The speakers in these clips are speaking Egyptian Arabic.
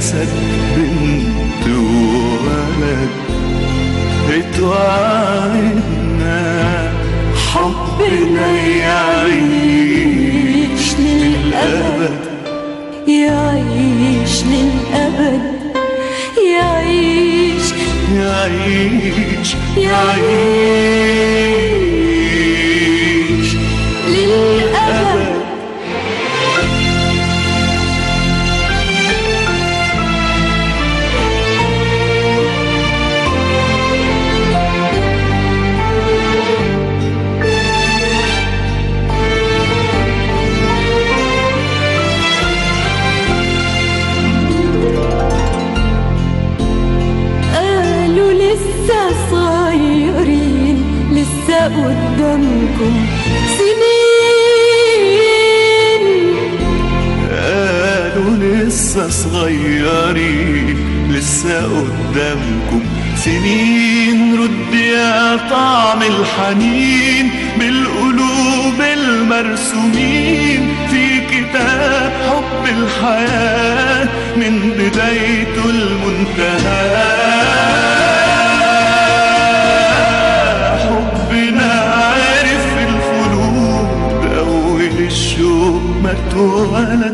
جسد بنت وولد اتوعدنا حبنا يعيش للأبد يعيش للأبد يعيش يعيش يعيش للأبد قالوا لسه صغيرين لسه قدامكم سنين قالوا لسه صغيرين لسه قدامكم سنين رد يا طعم الحنين بالقلوب المرسومين في كتاب حب الحياة من بدايته المنتهى حبنا عارف الخلود أول الشوق ما اتولد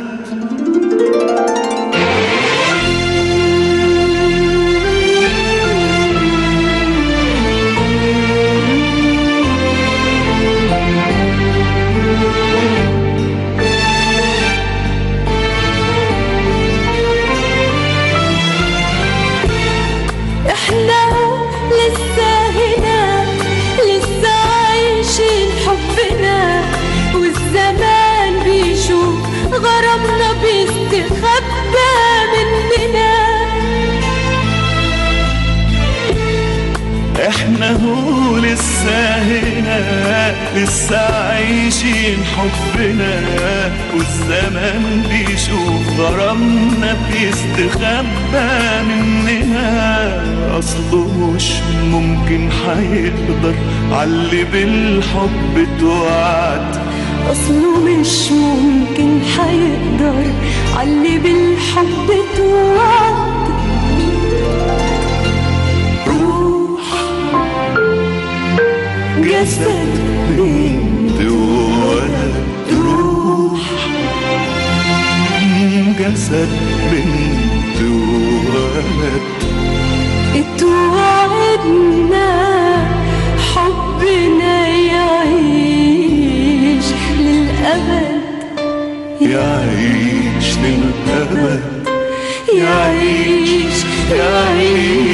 احنا لسه هنا لسه عايشين حبنا والزمان بيشوف غرامنا بيستخبى مننا احنا هو لسه هنا لسه عايشين حبنا والزمان بيشوف غرامنا بيستخبى مننا اصله مش ممكن هيقدر علي بالحب توعد اصله مش ممكن هيقدر علي بالحب توعد روح جسد بنت وولد روح جسد بنت وولد اتوعدنا حبنا يعيش للأبد يعيش للأبد يعيش يعيش